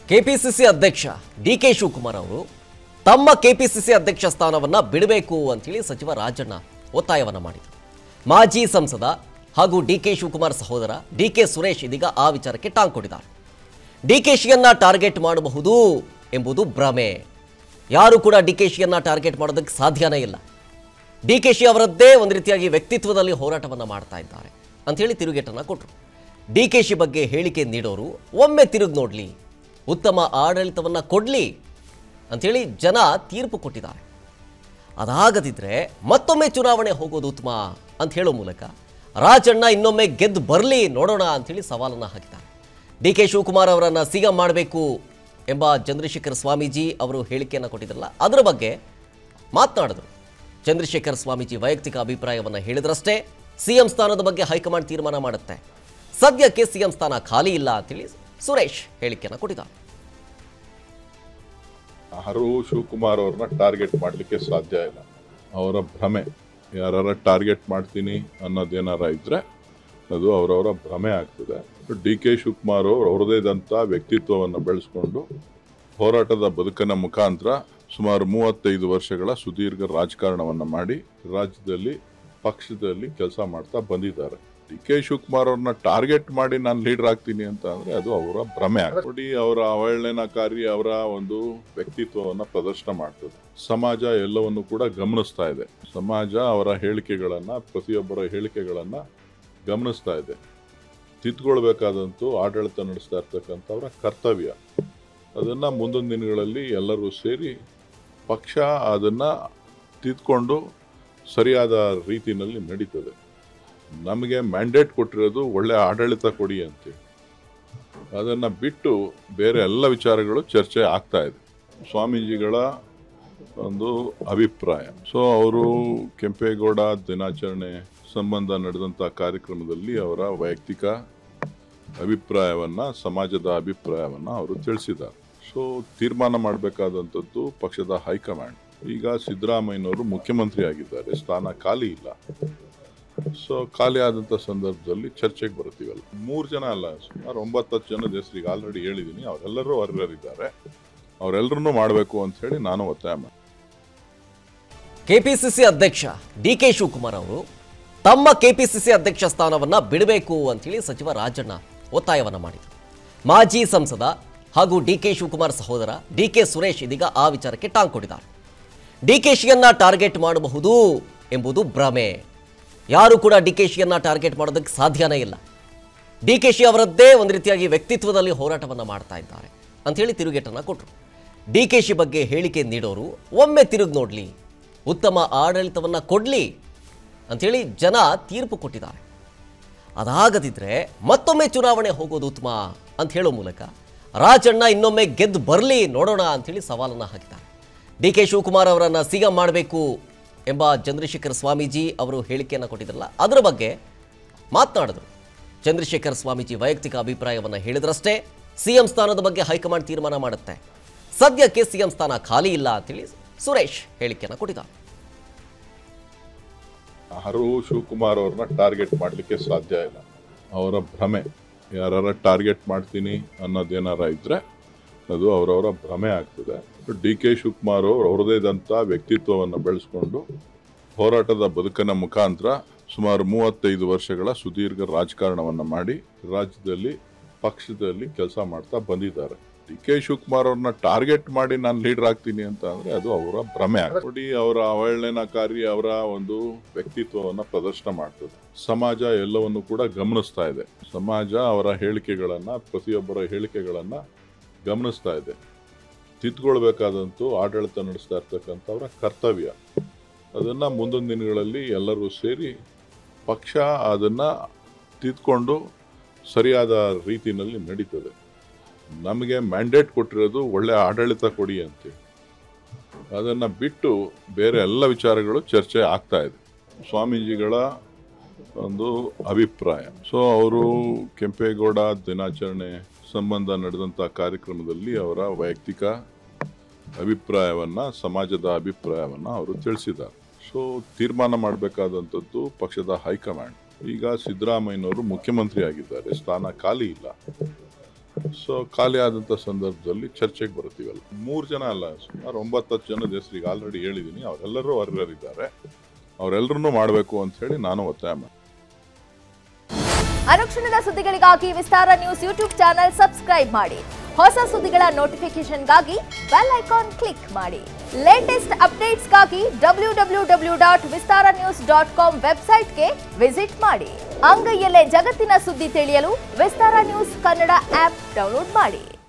KPCC ಅಧ್ಯಕ್ಷ D K Shivakumar ಅವರು ತಮ್ಮ ಕೆಪಿಸಿಸಿ ಅಧ್ಯಕ್ಷ ಸ್ಥಾನವನ್ನ ಬಿಡಬೇಕು ಅಂತೇಳಿ ಸಚಿವ ರಾಜಣ್ಣ ಒತ್ತಾಯವನ್ನ ಮಾಡಿದರು ಮಾಜಿ ಸಂಸದ ಹಾಗೂ ಡಿ ಕೆ ಶಿವಕುಮಾರ್ ಸಹೋದರ ಡಿ ಕೆ ಸುರೇಶ್ ಇದೀಗ ಆ ವಿಚಾರಕ್ಕೆ ಟಾಂಗ್ ಕೊಟ್ಟಿದ್ದಾರೆ ಡಿ ಕೆ ಶಿಯನ್ನ ಟಾರ್ಗೆಟ್ ಮಾಡಬಹುದು ಎಂಬುದು ಭ್ರಮೆ ಯಾರು ಕೂಡ ಡಿ ಕೆ ಶಿಯನ್ನ ಟಾರ್ಗೆಟ್ ಮಾಡೋದಕ್ಕೆ ಸಾಧ್ಯನೇ ಇಲ್ಲ ಡಿ ಕೆ ಶಿ ಅವರದ್ದೇ ಒಂದು ರೀತಿಯಾಗಿ ವ್ಯಕ್ತಿತ್ವದಲ್ಲಿ ಹೋರಾಟವನ್ನು ಮಾಡ್ತಾ ಇದ್ದಾರೆ ಅಂಥೇಳಿ ತಿರುಗೇಟನ್ನು ಕೊಟ್ಟರು ಡಿ ಕೆ ಶಿ ಬಗ್ಗೆ ಹೇಳಿಕೆ ನೀಡೋರು ಒಮ್ಮೆ ತಿರುಗಿ ನೋಡಲಿ ಉತ್ತಮ ಆಡಳಿತವನ್ನು ಕೊಡಲಿ ಅಂಥೇಳಿ ಜನ ತೀರ್ಪು ಕೊಟ್ಟಿದ್ದಾರೆ ಅದಾಗದಿದ್ರೆ ಮತ್ತೊಮ್ಮೆ ಚುನಾವಣೆ ಹೋಗೋದು ಉತ್ತಮ ಅಂತ ಹೇಳೋ ಮೂಲಕ ರಾಜಣ್ಣ ಇನ್ನೊಮ್ಮೆ ಗೆದ್ದು ಬರಲಿ ನೋಡೋಣ ಅಂಥೇಳಿ ಸವಾಲನ್ನು ಹಾಕಿದ್ದಾರೆ ಡಿ ಕೆ ಶಿವಕುಮಾರ್ ಅವರನ್ನು ಸಿಎಂ ಮಾಡಬೇಕು ಎಂಬ ಚಂದ್ರಶೇಖರ್ ಸ್ವಾಮೀಜಿ ಅವರು ಹೇಳಿಕೆಯನ್ನು ಕೊಟ್ಟಿದ್ರಲ್ಲ ಅದರ ಬಗ್ಗೆ ಮಾತನಾಡಿದ್ರು ಚಂದ್ರಶೇಖರ್ ಸ್ವಾಮೀಜಿ ವೈಯಕ್ತಿಕ ಅಭಿಪ್ರಾಯವನ್ನು ಹೇಳಿದ್ರಷ್ಟೇ ಸಿಎಂ ಸ್ಥಾನದ ಬಗ್ಗೆ ಹೈಕಮಾಂಡ್ ತೀರ್ಮಾನ ಮಾಡುತ್ತೆ ಸದ್ಯಕ್ಕೆ ಸಿಎಂ ಸ್ಥಾನ ಖಾಲಿ ಇಲ್ಲ ಅಂತೇಳಿ ಸುರೇಶ್ ಹೇಳಿಕೆಯನ್ನು ಕೊಟ್ಟಿದ್ದಾರೆ ಯಾರು ಶಿವಕುಮಾರ್ ಅವ್ರನ್ನ ಟಾರ್ಗೆಟ್ ಮಾಡಲಿಕ್ಕೆ ಸಾಧ್ಯ ಇಲ್ಲ ಅವರ ಭ್ರಮೆ ಯಾರ ಟಾರ್ಗೆಟ್ ಮಾಡ್ತೀನಿ ಅನ್ನೋದೇನಾರ ಇದ್ರೆ ಅದು ಅವರವರ ಭ್ರಮೆ ಆಗ್ತದೆ ಡಿ ಕೆ ಶಿವಕುಮಾರ್ ಅವರು ಅವ್ರದೇ ಇದ್ದಂಥ ವ್ಯಕ್ತಿತ್ವವನ್ನು ಬೆಳೆಸ್ಕೊಂಡು ಹೋರಾಟದ ಬದುಕನ ಮುಖಾಂತರ ಸುಮಾರು ಮೂವತ್ತೈದು ವರ್ಷಗಳ ಸುದೀರ್ಘ ರಾಜಕಾರಣವನ್ನು ಮಾಡಿ ರಾಜ್ಯದಲ್ಲಿ ಪಕ್ಷದಲ್ಲಿ ಕೆಲಸ ಮಾಡ್ತಾ ಬಂದಿದ್ದಾರೆ ಡಿ ಕೆ ಶಿವಕುಮಾರ್ ಅವ್ರನ್ನ ಟಾರ್ಗೆಟ್ ಮಾಡಿ ನಾನು ಲೀಡರ್ ಆಗ್ತೀನಿ ಅಂತ ಅಂದ್ರೆ ಅದು ಅವರ ಭ್ರಮೆ ನೋಡಿ ಅವರ ಅವಹೇಳನಕಾರಿ ಅವರ ಒಂದು ವ್ಯಕ್ತಿತ್ವವನ್ನ ಪ್ರದರ್ಶನ ಮಾಡ್ತದೆ ಸಮಾಜ ಎಲ್ಲವನ್ನು ಕೂಡ ಗಮನಿಸ್ತಾ ಇದೆ ಸಮಾಜ ಅವರ ಹೇಳಿಕೆಗಳನ್ನ ಪ್ರತಿಯೊಬ್ಬರ ಹೇಳಿಕೆಗಳನ್ನ ಗಮನಿಸ್ತಾ ಇದೆ ತಿದ್ಕೊಳ್ಬೇಕಾದಂತೂ ಆಡಳಿತ ನಡೆಸ್ತಾ ಇರ್ತಕ್ಕಂಥವರ ಕರ್ತವ್ಯ ಅದನ್ನ ಮುಂದೊಂದು ದಿನಗಳಲ್ಲಿ ಎಲ್ಲರೂ ಸೇರಿ ಪಕ್ಷ ಅದನ್ನ ತಿದ್ಕೊಂಡು ಸರಿಯಾದ ರೀತಿಯಲ್ಲಿ ನಡೀತದೆ ನಮಗೆ ಮ್ಯಾಂಡೇಟ್ ಕೊಟ್ಟಿರೋದು ಒಳ್ಳೆ ಆಡಳಿತ ಕೊಡಿ ಅಂತೇಳಿ ಅದನ್ನು ಬಿಟ್ಟು ಬೇರೆ ಎಲ್ಲ ವಿಚಾರಗಳು ಚರ್ಚೆ ಆಗ್ತಾ ಇದೆ ಸ್ವಾಮೀಜಿಗಳ ಒಂದು ಅಭಿಪ್ರಾಯ ಸೊ ಅವರು ಕೆಂಪೇಗೌಡ ದಿನಾಚರಣೆ ಸಂಬಂಧ ನಡೆದಂಥ ಕಾರ್ಯಕ್ರಮದಲ್ಲಿ ಅವರ ವೈಯಕ್ತಿಕ ಅಭಿಪ್ರಾಯವನ್ನ ಸಮಾಜದ ಅಭಿಪ್ರಾಯವನ್ನ ಅವರು ತಿಳಿಸಿದ್ದಾರೆ ಸೊ ತೀರ್ಮಾನ ಮಾಡಬೇಕಾದಂಥದ್ದು ಪಕ್ಷದ ಹೈಕಮಾಂಡ್ ಈಗ ಸಿದ್ದರಾಮಯ್ಯನವರು ಮುಖ್ಯಮಂತ್ರಿ ಆಗಿದ್ದಾರೆ ಸ್ಥಾನ ಖಾಲಿ ಇಲ್ಲ ಸೊ ಖಾಲಿ ಆದಂಥ ಸಂದರ್ಭದಲ್ಲಿ ಚರ್ಚೆಗೆ ಬರ್ತೀವಲ್ಲ ಮೂರು ಜನ ಅಲ್ಲ ಸುಮಾರು ಒಂಬತ್ತು ಹತ್ತು ಜನದ ಹೆಸರಿಗೆ ಆಲ್ರೆಡಿ ಹೇಳಿದ್ದೀನಿ ಅವರೆಲ್ಲರೂ ಅರ್ಹರಿದ್ದಾರೆ ಅವರೆಲ್ಲರನ್ನೂ ಮಾಡಬೇಕು ಅಂತ ಹೇಳಿ ನಾನು ಒತ್ತಾಯ ಮಾಡಿ ಕೆಪಿಸಿಸಿ ಅಧ್ಯಕ್ಷ ಡಿ ಕೆ ಶಿವಕುಮಾರ್ ಅವರು ತಮ್ಮ ಕೆಪಿಸಿಸಿ ಅಧ್ಯಕ್ಷ ಸ್ಥಾನವನ್ನ ಬಿಡಬೇಕು ಅಂತೇಳಿ ಸಚಿವ ರಾಜಣ್ಣ ಒತ್ತಾಯವನ್ನ ಮಾಡಿದರು ಮಾಜಿ ಸಂಸದ ಹಾಗೂ ಡಿ ಕೆ ಶಿವಕುಮಾರ್ ಸಹೋದರ ಡಿ ಕೆ ಸುರೇಶ್ ಇದೀಗ ಆ ವಿಚಾರಕ್ಕೆ ಟಾಂಗ್ ಕೊಟ್ಟಿದ್ದಾರೆ ಡಿ ಕೆ ಶಿಯನ್ನ ಟಾರ್ಗೆಟ್ ಮಾಡಬಹುದು ಎಂಬುದು ಭ್ರಮೆ ಯಾರು ಕೂಡ ಡಿ ಕೆ ಶಿಯನ್ನ ಟಾರ್ಗೆಟ್ ಮಾಡೋದಕ್ಕೆ ಸಾಧ್ಯನೇ ಇಲ್ಲ ಡಿ ಕೆ ಶಿ ಅವರದ್ದೇ ಒಂದು ರೀತಿಯಾಗಿ ವ್ಯಕ್ತಿತ್ವದಲ್ಲಿ ಹೋರಾಟವನ್ನು ಮಾಡ್ತಾ ಇದ್ದಾರೆ ಅಂಥೇಳಿ ತಿರುಗೇಟನ್ನು ಕೊಟ್ಟರು ಡಿ ಕೆ ಶಿ ಬಗ್ಗೆ ಹೇಳಿಕೆ ನೀಡೋರು ಒಮ್ಮೆ ತಿರುಗಿ ನೋಡಲಿ ಉತ್ತಮ ಆಡಳಿತವನ್ನು ಕೊಡಲಿ ಅಂಥೇಳಿ ಜನ ತೀರ್ಪು ಕೊಟ್ಟಿದ್ದಾರೆ ಅದಾಗದಿದ್ರೆ ಮತ್ತೊಮ್ಮೆ ಚುನಾವಣೆ ಹೋಗೋದು ಉತ್ತಮ ಅಂತ ಹೇಳೋ ಮೂಲಕ ರಾಜಣ್ಣ ಇನ್ನೊಮ್ಮೆ ಗೆದ್ದು ಬರಲಿ ನೋಡೋಣ ಅಂಥೇಳಿ ಸವಾಲನ್ನು ಹಾಕಿದ್ದಾರೆ ಡಿ ಕೆ ಶಿವಕುಮಾರ್ ಅವರನ್ನು ಸಿಎಂ ಮಾಡಬೇಕು ಎಂಬ ಚಂದ್ರಶೇಖರ್ ಸ್ವಾಮೀಜಿ ಅವರು ಹೇಳಿಕೆಯನ್ನು ಕೊಟ್ಟಿದ್ರಲ್ಲ ಅದರ ಬಗ್ಗೆ ಮಾತನಾಡಿದ್ರು ಚಂದ್ರಶೇಖರ್ ಸ್ವಾಮೀಜಿ ವೈಯಕ್ತಿಕ ಅಭಿಪ್ರಾಯವನ್ನು ಹೇಳಿದ್ರಷ್ಟೇ ಸಿಎಂ ಸ್ಥಾನದ ಬಗ್ಗೆ ಹೈಕಮಾಂಡ್ ತೀರ್ಮಾನ ಮಾಡುತ್ತೆ ಸದ್ಯಕ್ಕೆ ಸಿಎಂ ಸ್ಥಾನ ಖಾಲಿ ಇಲ್ಲ ಅಂತೇಳಿ ಸುರೇಶ್ ಹೇಳಿಕೆಯನ್ನು ಕೊಟ್ಟಿದ್ದಾರೆ ಯಾರು ಶಿವಕುಮಾರ್ ಅವ್ರನ್ನ ಟಾರ್ಗೆಟ್ ಮಾಡಲಿಕ್ಕೆ ಸಾಧ್ಯ ಇಲ್ಲ ಅವರ ಭ್ರಮೆ ಯಾರ ಟಾರ್ಗೆಟ್ ಮಾಡ್ತೀನಿ ಅನ್ನೋದೇನಾರ ಇದ್ರೆ ಅದು ಅವರವರ ಭ್ರಮೆ ಆಗ್ತದೆ ಡಿ ಕೆ ಶಿವಕುಮಾರ್ ಅವರು ಅವ್ರದೇ ಇದ್ದಂಥ ವ್ಯಕ್ತಿತ್ವವನ್ನು ಬೆಳೆಸ್ಕೊಂಡು ಹೋರಾಟದ ಬದುಕನ ಮುಖಾಂತರ ಸುಮಾರು ಮೂವತ್ತೈದು ವರ್ಷಗಳ ಸುದೀರ್ಘ ರಾಜಕಾರಣವನ್ನು ಮಾಡಿ ರಾಜ್ಯದಲ್ಲಿ ಪಕ್ಷದಲ್ಲಿ ಕೆಲಸ ಮಾಡ್ತಾ ಬಂದಿದ್ದಾರೆ ಡಿ ಕೆ ಶಿವಕುಮಾರ್ ಅವ್ರನ್ನ ಟಾರ್ಗೆಟ್ ಮಾಡಿ ನಾನು ಲೀಡರ್ ಆಗ್ತೀನಿ ಅಂತ ಅಂದ್ರೆ ಅದು ಅವರ ಭ್ರಮೆ ಆಗ್ತದೆ. ನೋಡಿ ಅವರ ಅವಹೇಳನಕಾರಿ ಅವರ ಒಂದು ವ್ಯಕ್ತಿತ್ವವನ್ನ ಪ್ರದರ್ಶನ ಮಾಡ್ತದೆ ಸಮಾಜ ಎಲ್ಲವನ್ನು ಕೂಡ ಗಮನಿಸ್ತಾ ಇದೆ ಸಮಾಜ ಅವರ ಹೇಳಿಕೆಗಳನ್ನ ಪ್ರತಿಯೊಬ್ಬರ ಹೇಳಿಕೆಗಳನ್ನ ಗಮನಿಸ್ತಾ ಇದೆ ತಿದ್ಕೊಳ್ಬೇಕಾದಂತೂ ಆಡಳಿತ ನಡೆಸ್ತಾ ಇರ್ತಕ್ಕಂಥವರ ಕರ್ತವ್ಯ ಅದನ್ನ ಮುಂದೊಂದು ದಿನಗಳಲ್ಲಿ ಎಲ್ಲರೂ ಸೇರಿ ಪಕ್ಷ ಅದನ್ನ ತಿದ್ಕೊಂಡು ಸರಿಯಾದ ರೀತಿಯಲ್ಲಿ ನಡೀತದೆ ನಮಗೆ ಮ್ಯಾಂಡೇಟ್ ಕೊಟ್ಟಿರೋದು ಒಳ್ಳೆ ಆಡಳಿತ ಕೊಡಿ ಅಂತೇಳಿ ಅದನ್ನ ಬಿಟ್ಟು ಬೇರೆ ಎಲ್ಲ ವಿಚಾರಗಳು ಚರ್ಚೆ ಆಗ್ತಾ ಇದೆ ಸ್ವಾಮೀಜಿಗಳ ಒಂದು ಅಭಿಪ್ರಾಯ ಸೊ ಅವರು ಕೆಂಪೇಗೌಡ ದಿನಾಚರಣೆ ಸಂಬಂಧ ನಡೆದಂಥ ಕಾರ್ಯಕ್ರಮದಲ್ಲಿ ಅವರ ವೈಯಕ್ತಿಕ ಅಭಿಪ್ರಾಯವನ್ನ ಸಮಾಜದ ಅಭಿಪ್ರಾಯವನ್ನ ಅವರು ತಿಳಿಸಿದ್ದಾರೆ ಸೊ ತೀರ್ಮಾನ ಮಾಡಬೇಕಾದಂಥದ್ದು ಪಕ್ಷದ ಹೈಕಮಾಂಡ್ ಈಗ ಸಿದ್ದರಾಮಯ್ಯನವರು ಮುಖ್ಯಮಂತ್ರಿ ಆಗಿದ್ದಾರೆ ಸ್ಥಾನ ಖಾಲಿ ಇಲ್ಲ ಸೊ ಖಾಲಿ ಆದಂಥ ಸಂದರ್ಭದಲ್ಲಿ ಚರ್ಚೆಗೆ ಬರ್ತೀವಲ್ಲ ಮೂರು ಜನ ಅಲ್ಲ ಸುಮಾರು ಒಂಬತ್ತು ಹತ್ತು ಜನದ ಹೆಸರಿಗೆ ಆಲ್ರೆಡಿ ಹೇಳಿದ್ದೀನಿ ಅವರೆಲ್ಲರೂ ಅರ್ಹರಿದ್ದಾರೆ ಅವರೆಲ್ಲರನ್ನೂ ಮಾಡಬೇಕು ಅಂತ ಹೇಳಿ ನಾನು ಒತ್ತಾಯ ಮಾಡಿ ಅನುಕ್ಷಣದ ಸುದ್ದಿಗಳಿಗಾಗಿ Vistara news YouTube channel subscribe ಮಾಡಿ ಹೊಸ ಸುದ್ದಿಗಳ ನೋಟಿಫಿಕೇಶನ್ಗಾಗಿ ಬೆಲ್ ಐಕಾನ್ ಕ್ಲಿಕ್ ಮಾಡಿ ಲೇಟೆಸ್ಟ್ ಅಪ್ಡೇಟ್ಸ್ಗಾಗಿ W W W dot Vistara news dot com ವೆಬ್ಸೈಟ್ಗೆ ವಿಸಿಟ್ ಮಾಡಿ ಅಂಗೈಯಲ್ಲೇ ಜಗತ್ತಿನ ಸುದ್ದಿ ತಿಳಿಯಲು Vistara news Kannada app download ಮಾಡಿ